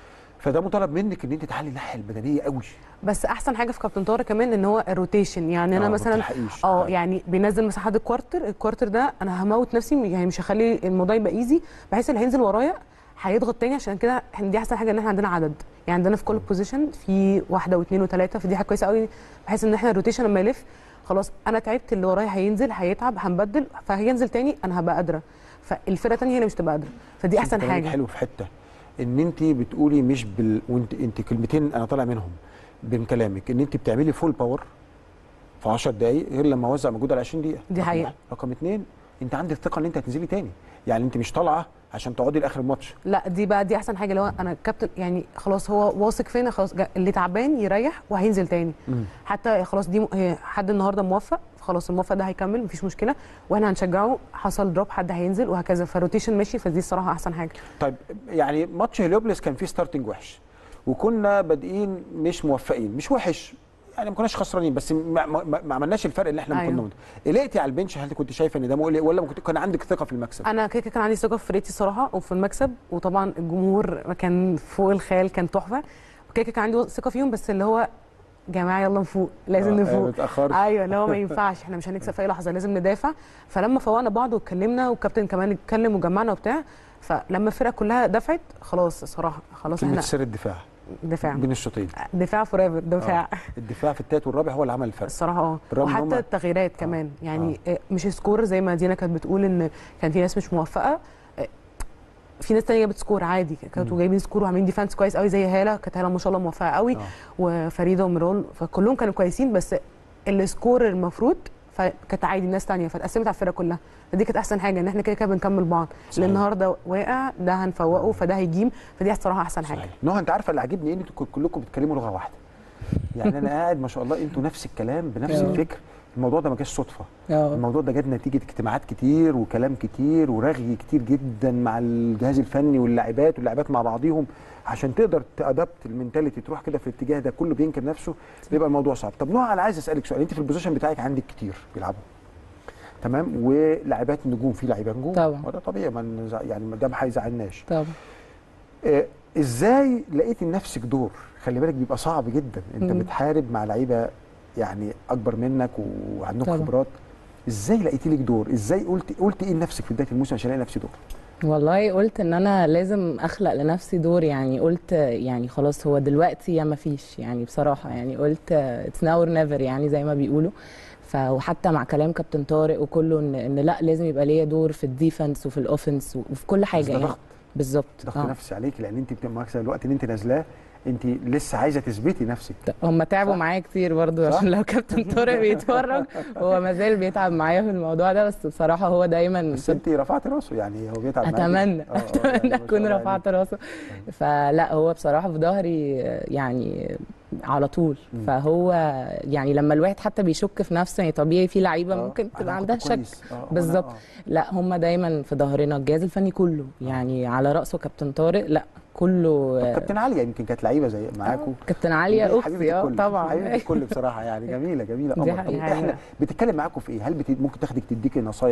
فده مطالب منك ان انت تعلي الناحيه البدنيه قوي
بس احسن حاجه في كابتن طارق كمان ان هو الروتيشن يعني انا
آه، ما
مثلا
بتلحقيش.
اه
آه.
يعني بينزل مثلا حد الكوارتر الكوارتر ده انا هموت نفسي يعني مش هخلي الموضوع يبقى ايزي بحيث اللي هينزل ورايا هيضغط تاني عشان كده إحنا- دي احسن حاجه ان احنا عندنا عدد يعني عندنا في كل بوزيشن في واحده واثنين وثلاثه فدي حاجه كويسه قوي بحيث ان احنا الروتيشن لما يلف خلاص انا تعبت اللي ورايا هينزل هيتعب هنبدل فهينزل تاني انا هبقى قادره فالفرقه الثانيه هي اللي مش تبقى قادره فدي احسن
كلامك
حاجه
حلو في حته ان انت بتقولي مش بال وانت انت كلمتين انا طالع منهم من كلامك ان انت بتعملي فول باور في 10 دقائق غير لما اوزع مجهود على 20 دقيقه
دي
رقم
حقيقة.
واحد. رقم اثنين انت عندك ثقه ان انت هتنزلي تاني يعني انت مش طالعه عشان تقعدي لاخر الماتش
لا دي بقى دي احسن حاجه لو انا كابتن يعني خلاص هو واثق فينا خلاص جا- اللي تعبان يريح وهينزل تاني
مم.
حتى خلاص دي م- هي حد النهارده موفق خلاص الموفق ده هيكمل مفيش مشكله واحنا هنشجعه حصل دروب حد هينزل وهكذا فالروتيشن ماشي فدي الصراحه احسن حاجه
طيب يعني ماتش هليوبلس كان فيه ستارتنج وحش وكنا بادئين مش موفقين مش وحش يعني ما كناش خسرانين بس ما, ما, ما ما عملناش الفرق اللي احنا
أيوة.
كنا مت- قلقتي على البنش هل كنت شايفه ان ده مقلق ولا كنت كان عندك ثقه في المكسب؟
انا كده كده كان عندي ثقه في فرقتي الصراحه وفي المكسب وطبعا الجمهور كان فوق الخيال كان تحفه وكده كده كان عندي ثقه فيهم بس اللي هو جماعه يلا نفوق لازم
آه،
نفوق
ما تاخرش
ايوه اللي هو ما ينفعش احنا مش هنكسب في اي لحظه لازم ندافع فلما فوقنا بعض واتكلمنا والكابتن كمان اتكلم وجمعنا وبتاع فلما الفرقه كلها دفعت خلاص الصراحه خلاص
كلمه
احنا
سر الدفاع
دفاع
بين الشوطين
دفاع فور ايفر دفاع
الدفاع في الثالث والرابع هو اللي عمل الفرق
الصراحه اه
بالرغم إن هم-
وحتى التغييرات كمان يعني آه. مش سكور زي ما دينا كانت بتقول ان كان في ناس مش موفقه آه، في ناس تانية جابت سكور عادي كانوا جايبين سكور وعاملين ديفense كويس قوي زي هاله كانت هاله ما شاء الله موفقه قوي
آه.
وفريده وميرون فكلهم كانوا كويسين بس السكور المفروض فكانت عادي ناس تانية فاتقسمت على الفرقه كلها فدي كانت احسن حاجه ان احنا كده كده بنكمل بعض
صحيح.
لان النهارده واقع ده هنفوقه فده هيجيم فدي الصراحه احسن حاجه
صحيح نهى انت عارفه اللي عاجبني ايه ان انتوا كلكم بتتكلموا لغه واحده يعني انا قاعد ما شاء الله انتوا نفس الكلام بنفس
آه.
الفكر الموضوع ده ما جاش صدفه
اه
الموضوع ده جاد نتيجه اجتماعات كتير وكلام كتير ورغي كتير جدا مع الجهاز الفني واللاعبات واللاعبات مع بعضيهم عشان تقدر تادبت المنتاليتي تروح كده في الاتجاه ده كله بينكر نفسه بيبقى الموضوع صعب طب نوع انا عايز اسالك سؤال انت في البوزيشن بتاعك عندك كتير بيلعبوا تمام ولاعبات نجوم في لعيبه نجوم
طبعا.
وده طبيعي ما نزع- يعني ده ما هيزعلناش
طبعا
آه، ازاي لقيتي لنفسك دور خلي بالك بيبقى صعب جدا انت
مم.
بتحارب مع لعيبه يعني اكبر منك وعندهم
طبعا.
خبرات ازاي لقيتي لك دور ازاي قلت قلت ايه لنفسك في بدايه الموسم عشان الاقي نفسي دور
والله قلت ان انا لازم اخلق لنفسي دور يعني قلت يعني خلاص هو دلوقتي يا ما فيش يعني بصراحه يعني قلت اتس ناو اور نيفر يعني زي ما بيقولوا ف وحتى مع كلام كابتن طارق وكله ان ان لا لازم يبقى ليا دور في الديفنس وفي الاوفنس وفي كل
بس
حاجه
ده
يعني
ضغط
بالظبط
ضغط
آه.
نفسي عليك لان انت بتبقى مكسب الوقت اللي انت نازلاه انت لسه عايزه تثبتي نفسك
هم تعبوا
صح؟
معايا كتير برضو
صح؟
عشان لو كابتن طارق بيتفرج هو ما زال بيتعب معايا في الموضوع ده بس بصراحه هو دايما
بس انت رفعت راسه يعني هو بيتعب معاكي.
اتمنى
آه، آه، يعني
اتمنى
ما شاء
اكون
الله
رفعت راسه فلا هو بصراحه في ظهري آه، يعني على طول
مم.
فهو يعني لما الواحد حتى بيشك في نفسه يعني طبيعي في لعيبه
آه،
ممكن
أنا
تبقى
كنت
عندها شك
كويس. آه، وأنا-
بالظبط.
آه.
لا هم دايما في ظهرنا الجهاز الفني كله يعني على راسه كابتن طارق لا كله
طب
آه،
كابتن عليا يمكن كانت لعيبه زي معاكم
كابتن عليا
دي
اختي
حبيبة
اه
الكل.
طبعا
حبيبه الكل بصراحه يعني جميله جميله
دي
قمر طب
حقيقة.
احنا بتتكلم معاكم في ايه؟ هل بت... ممكن تاخدك تديكي نصايح
طبعا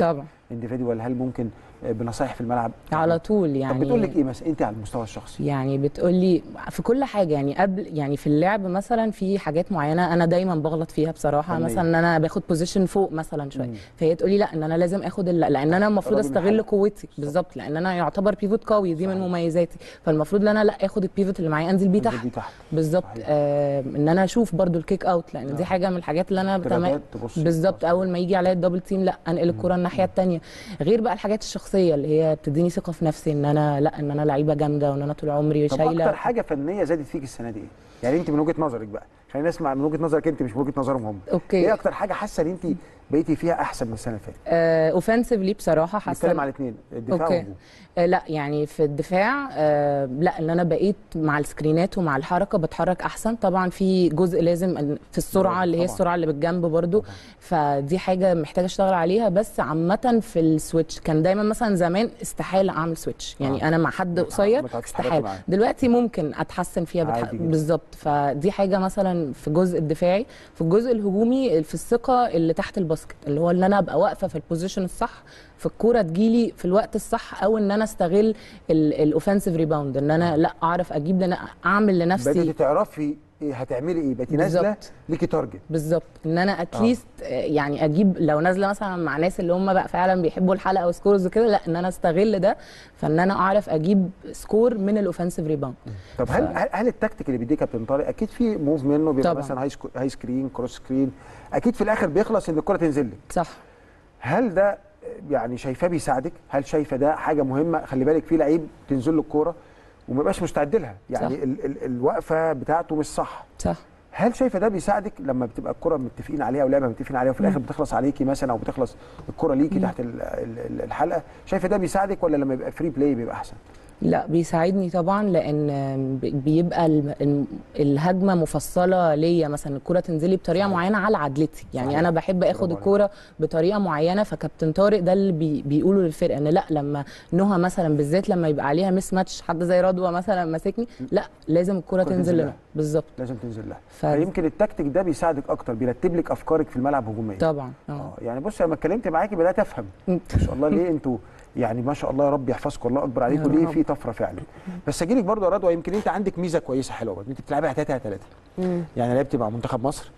انديفيدوال هل ممكن آه، بنصايح في الملعب
على طول
طب
يعني
بتقول لك ايه مثلا انت على المستوى الشخصي
يعني بتقولي في كل حاجه يعني قبل يعني في اللعب مثلا في حاجات معينه انا دايما بغلط فيها بصراحه
فنية.
مثلا ان انا باخد بوزيشن فوق مثلا شويه
مم.
فهي تقولي لا ان انا لازم اخد ال- لان انا المفروض
تقربي من
استغل
حالك.
قوتي بالظبط لان انا يعتبر بيفوت قوي دي من
صحيح.
مميزاتي فالمفروض ان انا لا اخد البيفوت اللي معايا انزل بيه
انزل
تحت
بيه تحت
بالظبط
صحيح.
آه ان انا اشوف برضو الكيك اوت لان
آه.
دي حاجه من الحاجات اللي انا تمام
ترابات تبص
بالظبط اول ما يجي عليا الدبل تيم لا انقل الكره الناحيه الثانيه غير بقى الحاجات الشخصيه اللي هي بتديني ثقه في نفسي ان انا لا ان انا لعيبه جامده وان انا طول عمري
طب
شايله
اكتر حاجه فنيه زادت فيك السنه دي ايه يعني انت من وجهه نظرك بقى خلينا نسمع من وجهه نظرك انت مش من وجهه نظرهم هم
اوكي
ايه اكتر حاجه حاسه ان انت بقيتي فيها احسن من السنه اللي فاتت
اوفنسively بصراحه حاسه
نتكلم على الاثنين الدفاع
أوكي.
والهجوم
آه، لا يعني في الدفاع آه، لا ان انا بقيت مع السكرينات ومع الحركه بتحرك احسن طبعا في جزء لازم أن- في السرعه اللي هي
طبعاً.
السرعه اللي بالجنب برضو
طبعاً.
فدي حاجه محتاجه اشتغل عليها بس عامه في السويتش كان دايما مثلا زمان استحاله اعمل سويتش يعني
آه.
انا مع حد
ما
قصير
تعرفيش تتحركي
استحاله
معاه.
دلوقتي ممكن اتحسن فيها بتح...
عادي جداً.
بالظبط فدي حاجه مثلا في الجزء الدفاعي في الجزء الهجومي في الثقه اللي تحت الباسكت اللي هو ان انا ابقى واقفه في البوزيشن الصح في الكوره تجيلي في الوقت الصح او ان انا استغل الاوفنسيف ريباوند ان انا لا اعرف اجيب لنا اعمل لنفسي
بدأتي تعرفي إيه هتعملي ايه بقيتي نازله
بالظبط.
ليكي تارجت
بالظبط ان انا اتليست يعني اجيب لو نازله مثلا مع ناس اللي هم بقى فعلا بيحبوا الحلقه وسكورز وكده لا ان انا استغل ده فان انا اعرف اجيب سكور من الاوفنسيف ريباوند
طب هل هل- هل التكتيك اللي بيديه كابتن طارق اكيد في موف منه بيبقى
طبعاً.
مثلا هاي سكو- هاي سكرين كروس سكرين اكيد في الاخر بيخلص ان الكره تنزل لك
صح
هل ده يعني شايفاه بيساعدك هل شايفه ده حاجه مهمه خلي بالك في لعيب تنزل له الكوره وما يبقاش مستعد لها يعني
صح.
ال ال الوقفه بتاعته مش صح
صح
هل شايفه ده بيساعدك لما بتبقى الكره متفقين عليها ولعبه متفقين عليها وفي الاخر بتخلص عليكي مثلا او بتخلص الكره ليكي تحت ال ال الحلقه شايفه ده بيساعدك ولا لما يبقى فري بلاي بيبقى احسن
لا بيساعدني طبعا لان بيبقى الم- الم- الهجمه مفصله ليا مثلا الكره تنزلي بطريقه
صحيح.
معينه على عدلتي يعني
صحيح.
انا بحب
برافو
اخد
عليك.
الكوره بطريقه معينه فكابتن طارق ده اللي بي بيقوله للفرقه ان لا لما نهى مثلا بالذات لما يبقى عليها مس ماتش حد زي رضوى مثلا ماسكني لا لازم الكوره
الكرة
تنزل
تنزل
لنا
لها.
بالظبط
لازم تنزل لها
ف-
فيمكن التكتيك ده بيساعدك اكتر بيرتب لك افكارك في الملعب هجوميا
طبعا اه
اه يعني بص لما اتكلمت معاكي بدات افهم ما شاء الله ليه انتوا يعني ما شاء الله يا رب يحفظكم الله اكبر عليكم
يا
ليه
رب.
في طفره فعلا بس اجي لك برضه يا رضوى يمكن انت عندك ميزه كويسه حلوه برضه انت بتلعبي على 3 على 3
مم.
يعني لعبتي مع منتخب مصر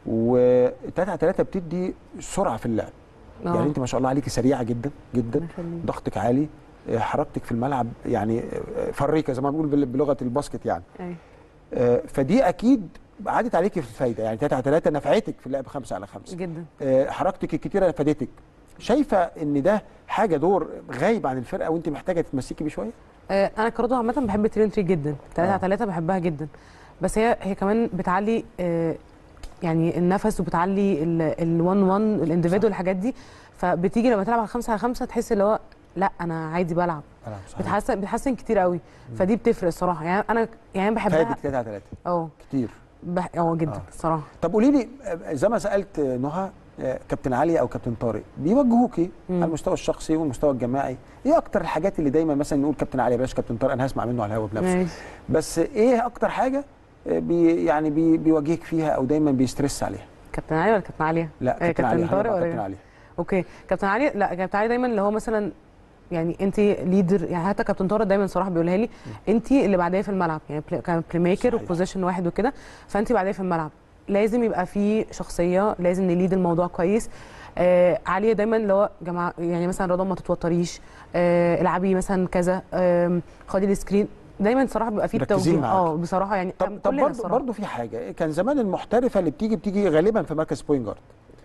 و 3 على 3 بتدي سرعه في اللعب
آه.
يعني انت ما شاء الله عليكي سريعه جدا جدا
ربنا يخليك.
ضغطك عالي آه، حركتك في الملعب يعني آه، فريكه زي ما بنقول بال- بلغه الباسكت يعني
أيوة.
آه، فدي اكيد عادت عليكي في الفايده يعني 3 على 3 نفعتك في اللعب 5 على 5
جدا
آه، حركتك الكتيره فادتك شايفه ان ده حاجه دور غايب عن الفرقه وانت محتاجه تتمسكي بيه شويه
آه، انا كرضوى عامه بحب الترين تري جدا 3
آه.
على 3 بحبها جدا بس هي هي كمان بتعلي آه، يعني النفس وبتعلي ال1 1 الانديفيدوال الحاجات دي فبتيجي لما تلعب على 5 على 5 تحس اللي هو لا انا عادي بلعب بتحسن بتحسن كتير قوي فدي بتفرق الصراحه يعني انا يعني بحبها
فادت 3 على 3
اه
كتير
بح... اه جدا
آه.
الصراحه
طب قولي لي آه، زي ما سالت آه، نهى آه، كابتن علي او كابتن طارق بيوجهوكي
مم.
على المستوى الشخصي والمستوى الجماعي ايه اكتر الحاجات اللي دايما مثلا نقول كابتن علي بلاش كابتن طارق انا هسمع منه على الهوا بنفسه
ماشي
بس ايه اكتر حاجه آه، بي يعني بي بيواجهك فيها او دايما بيسترس عليها
كابتن علي ولا كابتن عليا؟
لا
آه،
كابتن علي
كابتن طارق
هنبقى
ولا
كابتن
إيه؟
علي
اوكي كابتن علي لا كابتن علي دايما اللي هو مثلا يعني انت ليدر يعني حتى كابتن طارق دايما صراحه بيقولها لي انت اللي بعديه في الملعب يعني بلاي- كان بلاي ميكر
صحيح.
وبوزيشن واحد وكده فانت بعديه في الملعب لازم يبقى في شخصيه لازم نليد الموضوع كويس آه علي دايما اللي هو جماعه يعني مثلا رضا ما تتوتريش آه العبي مثلا كذا آه خدي السكرين دايما صراحه بيبقى في
مركزين
توجيه
معاك.
اه بصراحه يعني
طب طب
كلنا
برضه
الصراحة.
برضه في حاجه كان زمان المحترفه اللي بتيجي بتيجي غالبا في مركز بوينت جارد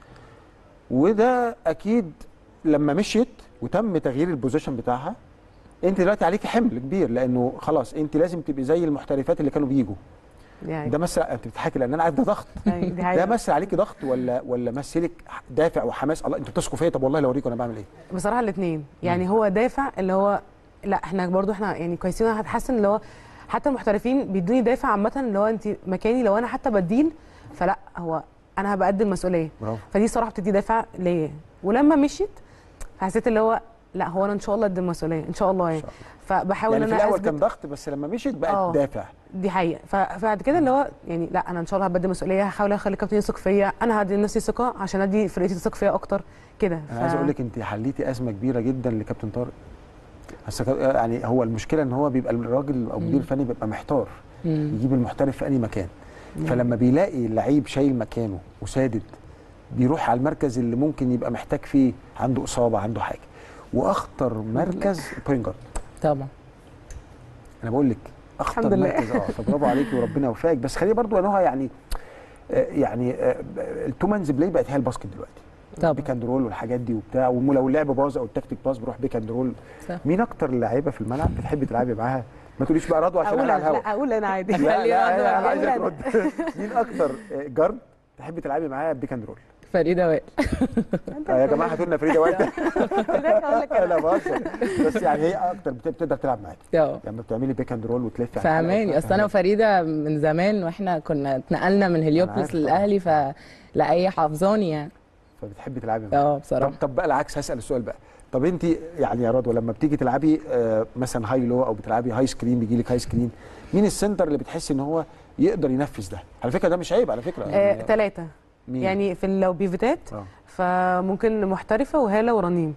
وده اكيد لما مشيت وتم تغيير البوزيشن بتاعها انت دلوقتي عليكي حمل كبير لانه خلاص انت لازم تبقي زي المحترفات اللي كانوا بيجوا
دي حقيقة.
ده مثل انت بتضحكي لان انا عارف ده ضغط
أيوة، دي
ده
حقيقة.
مثل عليكي ضغط ولا ولا مثلك دافع وحماس الله انتوا بتثقوا فيا طب والله لو اوريكم انا بعمل ايه
بصراحه الاثنين يعني هو دافع اللي هو لا احنا برضو احنا يعني كويسين انا هتحسن اللي هو حتى المحترفين بيدوني دافع عامه اللي هو انت مكاني لو انا حتى بديل فلا هو انا هبقى قد المسؤوليه
برافو
فدي صراحه بتدي دافع ليا ولما مشيت حسيت اللي هو لا هو انا ان شاء الله قد المسؤوليه ان شاء الله يعني
شاء
فبحاول
يعني
ان
في
انا
الاول
اثبت
كان ضغط بس لما مشيت بقت
آه.
دافع
دي حقيقه ف- فبعد كده اللي هو يعني لا انا ان شاء الله هبدي مسؤوليه هحاول اخلي الكابتن يثق فيا انا هدي لنفسي ثقه عشان ادي فرقتي تثق فيا اكتر كده
انا عايز اقول لك انت حليتي ازمه كبيره جدا لكابتن طارق بس كا- يعني هو المشكله ان هو بيبقى الراجل او المدير الفني بيبقى محتار
مم.
يجيب المحترف في اي مكان فلما بيلاقي اللعيب شايل مكانه وسادد بيروح على المركز اللي ممكن يبقى محتاج فيه عنده اصابه عنده حاجه واخطر مركز البوينت جارد
طبعا
انا بقول لك اخطر
الحمد لله.
مركز اه فبرافو عليكي وربنا يوفقك بس خليه برضو يا نهى يعني آه، يعني آه، التو مانز بلاي بقت هي الباسكت دلوقتي
طبعا
بيك اند رول والحاجات دي وبتاع ولو اللعب باظ او التكتيك باظ بروح بيك اند رول
صح.
مين اكتر لعيبه في الملعب بتحبي تلعبي معاها ما تقوليش بقى رضوى عشان
اقول
انا على
انا
الهوا
لا اقول انا عادي
لا لا
خليها
لا،
رضوى
انا
أقول
عايزك
أنا.
ترد مين اكتر آه، جارد تحبي تلعبي معاه بيك اند رول
فريده وائل
آه يا جماعه هاتوا لنا فريده وائل
اقول لك
انا بهزر بس يعني هي اكتر بت- بتقدر تلعب معاكي
اه
يعني بتعملي بيك اند رول وتلفي على الحلقة
فاهماني
وبتاع.
اصل انا وفريده من زمان واحنا كنا اتنقلنا من
عارف
هليوبلس
طبعا.
للاهلي فلا اي حافظاني يعني
فبتحبي تلعبي معاه
اه
طب
بصراحه
طب بقى العكس هسال السؤال بقى طب انت يعني يا رضوى لما بتيجي تلعبي آه، مثلا هاي لو او بتلعبي هاي سكرين بيجي لك هاي سكرين مين السنتر اللي بتحسي ان هو يقدر ينفذ ده على فكره ده مش عيب على فكره
آه، ثلاثه
مين؟
يعني في لو بيفيتات
آه.
فممكن محترفه وهاله ورنيم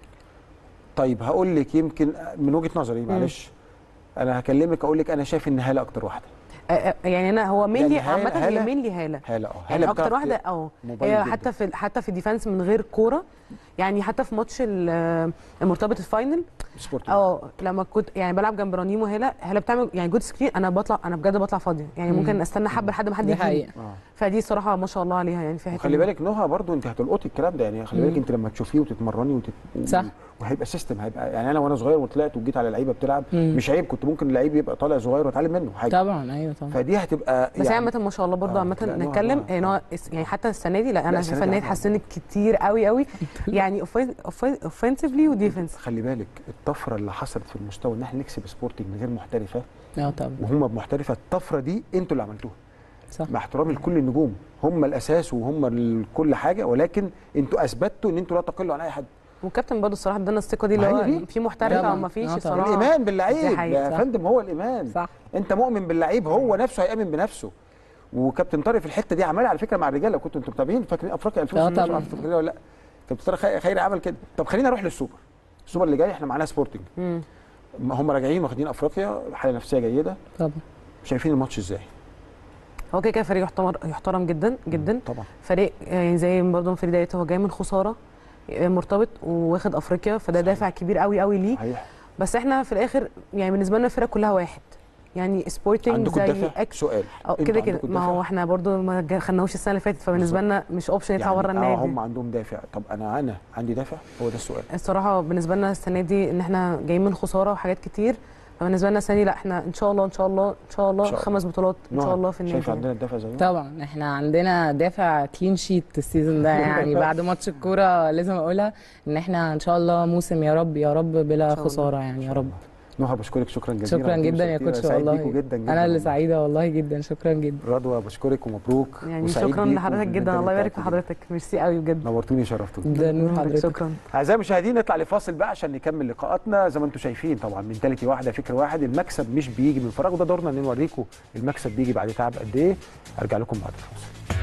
طيب هقول لك يمكن من وجهه نظري معلش انا هكلمك اقول لك انا شايف ان هاله اكتر واحده
آه، آه، يعني انا هو مينلي
يعني هالة-
عامه هي
هالة-
مينلي هاله
هاله اه
يعني
هاله
اكتر
بتعرف
واحده
ت-
اه
موبايل
هي
جداً.
حتى في حتى في ديفenس من غير كوره يعني حتى في ماتش ال- المرتبط الفاينل
سبورت
اه لما كنت يعني بلعب جنب رنيم وهاله هاله بتعمل يعني جود سكرين انا بطلع انا بجد بطلع فاضيه يعني
مم.
ممكن استنى حبه لحد ما حد
دي
يجي
حقيقه
اه
فدي الصراحه ما شاء الله عليها يعني في حته
وخلي بالك نهى برضو انت هتلقطي الكلام ده يعني خلي بالك
مم.
انت لما تشوفيه وتتمرني وتت... و-
صح.
وهيبقى سيستم هيبقى يعني انا وانا صغير وطلعت وجيت على لعيبه بتلعب
مم.
مش عيب كنت ممكن اللعيب يبقى طالع صغير واتعلم منه حاجه
طبعا ايوه طبعا
فدي هتبقى
بس هي عامة ما شاء الله برضه
آه،
عامة
لا، نوع-
نتكلم
نوع.
ان هو اس- يعني حتى السنة دي لا انا
السنة
شايفة
دي
ان هي
عامة.
اتحسنت كتير قوي قوي يعني اوفنسively وديفنس
خلي بالك الطفره اللي حصلت في المستوى ان احنا نكسب سبورتنج من غير محترفه
اه طبعا
وهم بمحترفه الطفره دي انتوا اللي عملتوها
صح
مع احترامي لكل النجوم هم الاساس وهم ال- كل حاجه ولكن انتوا اثبتوا ان انتوا لا تقلوا عن اي حد
والكابتن برضه الصراحة ادانا الثقة دي
ما
اللي
هي
هو
دي.
في محترف
طبعاً.
او ما فيش
آه، طبعاً.
الصراحة
الايمان
دي
باللعيب
حقيقة،
يا
صح.
فندم هو الايمان
صح
انت مؤمن باللعيب هو نفسه هيامن بنفسه وكابتن طارق في الحته دي عملها على فكره مع الرجاله كنتوا انتوا متابعين فاكرين افريقيا 2016
طبعاً.
عارف فاكرين ولا لا كابتن طارق خي- خيري عمل كده طب خلينا نروح للسوبر السوبر اللي جاي احنا معانا سبورتنج
مم.
هم راجعين واخدين افريقيا حاله نفسيه جيده
طبعا
شايفين الماتش ازاي
هو كده كده فريق يحترم يحترم جدا جدا
طبعا
فريق يعني زي برضه ما فريق دايت هو جاي من خسارة آه، مرتبط واخد افريقيا فده
صحيح.
دافع كبير قوي قوي ليه
صحيح
بس احنا في الاخر يعني بالنسبة لنا الفرق كلها واحد يعني سبورتنج
عندكم
زي
دافع
اكس
سؤال
اه
انتوا
كده كده
عندكم
ما هو
دافع؟
احنا برضو ما جا- خدناهوش السنه اللي فاتت فبالنسبه لنا مش اوبشن يطلع بره
اه
النادي
هم عندهم دافع طب انا انا عندي دافع هو ده السؤال
الصراحه بالنسبه لنا السنه دي ان احنا جايين من خساره وحاجات كتير فبالنسبه لنا السنه دي لا احنا ان شاء الله ان شاء الله ان شاء الله
إن شاء الله.
خمس بطولات ان
نهى،
شاء الله في النادي
شايف عندنا الدافع زيهم
طبعا احنا عندنا دافع كلين شيت السيزون ده يعني بعد ماتش الكوره لازم اقولها ان احنا ان شاء الله موسم يا رب يا رب بلا
شاء الله.
خساره يعني يا رب
نهى بشكرك شكرا جزيلا
شكرا
على
جدا يا
كل شيء.
كوتش
سعيد
والله
بيكوا جدا جدا
انا اللي
والله.
سعيده والله جدا شكرا جدا
رضوى بشكرك ومبروك
يعني
وسعيد
شكرا
بيكوا
لحضرتك جدا الله يبارك في
جداً.
حضرتك ميرسي قوي بجد
نورتوني شرفتوني
ده نور حضرتك
شكرا
اعزائي المشاهدين نطلع لفاصل بقى عشان نكمل لقاءاتنا زي ما انتم شايفين طبعا منتاليتي واحده فكر واحد المكسب مش بيجي من فراغ وده دورنا ان نوريكم المكسب بيجي بعد تعب قد ايه ارجع لكم بعد الفاصل